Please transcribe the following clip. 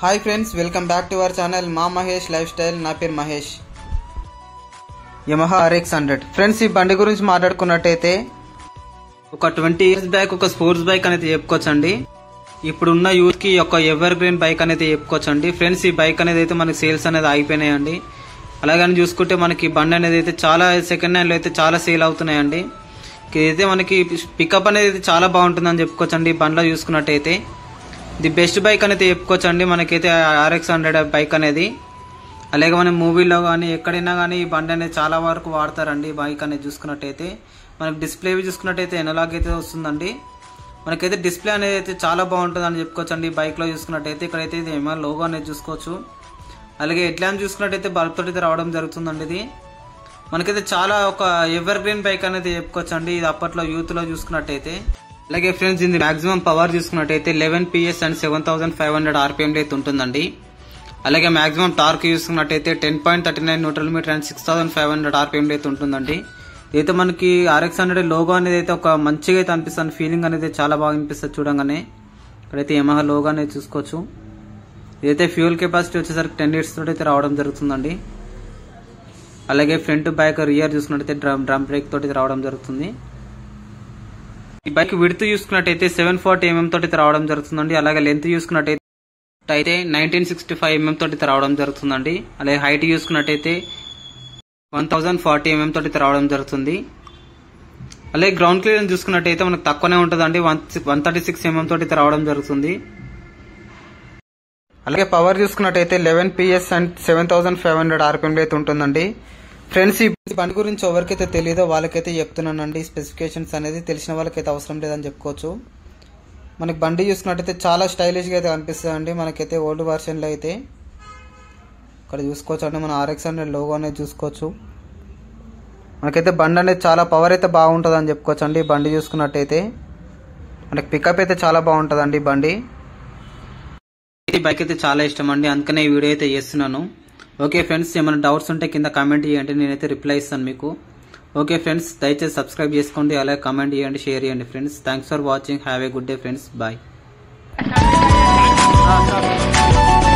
hi friends welcome back to our channel మా Mahesh lifestyle నా పేరు Mahesh Yamaha RX hundred friends ఈ బండి గురించి మాట్లాడుకున్నట్టయితే ఒక ట్వంటీ ఇయర్స్ బ్యాక్ ఒక స్పోర్ట్స్ బైక్ అనేది చెప్పుకోవచ్చండి ఇప్పుడున్న యూత్ కి ఒక ఎవర్ గ్రీన్ బైక్ అనేది చెప్పుకోవచ్చండి ఫ్రెండ్స్ ఈ బైక్ అనేది అయితే మనకి సేల్స్ అనేది ఆగిపోయినాయండి అలాగని చూసుకుంటే మనకి బండి అనేది అయితే చాలా సెకండ్ హ్యాండ్ లో అయితే చాలా సేల్ అవుతున్నాయండి ఇదైతే మనకి పికప్ అనేది అయితే చాలా బాగుంటుందని చెప్పుకోవచ్చండి ఈ బండిలో చూసుకున్నట్టయితే ది బెస్ట్ బైక్ అనేది చెప్పుకోవచ్చండి మనకైతే ఆర్ఎక్స్ హండ్రెడ్ బైక్ అనేది అలాగే మనం మూవీలో కానీ ఎక్కడైనా కానీ ఈ బండి అనేది చాలా వరకు వాడతారండి ఈ బైక్ అనేది చూసుకున్నట్టయితే మనకి డిస్ప్లే చూసుకున్నట్టయితే ఎనలాగ్ అయితే వస్తుందండి మనకైతే డిస్ప్లే అనేది అయితే చాలా బాగుంటుంది అని చెప్పుకోవచ్చండి ఈ బైక్లో చూసుకున్నట్టయితే ఇక్కడైతే ఇది ఏమో లోగో అనేది చూసుకోవచ్చు అలాగే హెడ్లాంప్ చూసుకున్నట్టయితే బల్బ్ తోటి అయితే రావడం జరుగుతుందండి ఇది మనకైతే చాలా ఒక ఎవర్ గ్రీన్ బైక్ అనేది చెప్పుకోవచ్చండి ఇది అప్పట్లో యూత్ లో చూసుకున్నట్టయితే అలాగే ఫ్రెండ్స్ ఇది మాక్సిమం పవర్ చూసుకున్నట్టయితే eleven PS and seven thousand five hundred RPM అయితే ఉంటుందండి అలాగే మాక్సిమం టార్క్ చూసుకున్నట్టయితే ten point thirty nine neutral meter and six thousand five hundred RPM అయితే ఉంటుందండి అయితే మనకి ఆర్ఎక్స్ హండ్రెడ్ లోగో అనేది అయితే ఒక మంచిగా అయితే అనిపిస్తుంది ఫీలింగ్ అనేది చాలా బాగా అనిపిస్తుంది చూడంగానే ఇక్కడైతే యమహా లోగో అనేది చూసుకోవచ్చు ఇదైతే ఫ్యూల్ కెపాసిటీ వచ్చేసరికి టెన్ లీటర్స్ తోటి అయితే రావడం జరుగుతుందండి అలాగే ఫ్రంట్ బ్యాక్ రియర్ చూసుకున్నట్టయితే డ్రమ్ డ్రమ్ బ్రేక్ తోటి రావడం జరుగుతుంది ఈ బైక్ విడుతు చూసుకున్నట్టయితే సెవెన్ ఫార్టీ ఎంఎం తోటి అయితే రావడం జరుగుతుందండి అలాగే లెంత్ చూసుకున్నట్టయితే అయితే నైన్టీన్ సిక్స్టీ ఫైవ్ ఎంఎం తోటి అయితే రావడం జరుగుతుందండి అలాగే హైట్ చూసుకున్నట్టయితే వన్ థౌసండ్ ఫార్టీ ఎంఎం తోటి అయితే రావడం జరుగుతుంది అలాగే గ్రౌండ్ క్లియరెన్స్ చూసుకున్నట్టయితే మనకు తక్కువనే ఉంటుందండి one one thirty six mm తోటి అయితే రావడం జరుగుతుంది అలాగే పవర్ చూసుకున్నట్టయితే eleven PS and seven thousand five hundred RPM అయితే ఉంటుందండి ఫ్రెండ్స్ ఈ బండి గురించి ఎవరికైతే తెలియదో వాళ్ళకైతే చెప్తున్నానండి స్పెసిఫికేషన్స్ అనేది తెలిసిన వాళ్ళకైతే అవసరం లేదని చెప్పుకోవచ్చు మనకి బండి చూసుకున్నట్టయితే చాలా స్టైలిష్గా అయితే కనిపిస్తుంది అండి మనకైతే ఓల్డ్ వర్షన్లో అయితే ఇక్కడ చూసుకోవచ్చు అండి మన ఆర్ఎక్స్ హండ్రెడ్ లోగో అనేది చూసుకోవచ్చు మనకైతే బండి అనేది చాలా పవర్ అయితే బాగుంటుంది అని చెప్పుకోవచ్చు అండి బండి చూసుకున్నట్టయితే మనకి పికప్ అయితే చాలా బాగుంటుందండి ఈ బండి ఈ బైక్ అయితే చాలా ఇష్టం అండి అందుకనే ఈ వీడియో అయితే చేస్తున్నాను ఓకే ఫ్రెండ్స్ ఏమైనా డౌట్స్ ఉంటే కింద కామెంట్ చేయండి నేనైతే రిప్లై ఇస్తాను మీకు ఓకే ఫ్రెండ్స్ దయచేసి సబ్స్క్రైబ్ చేసుకోండి అలాగే కామెంట్ చేయండి షేర్ చేయండి friends thanks for watching have a good day friends bye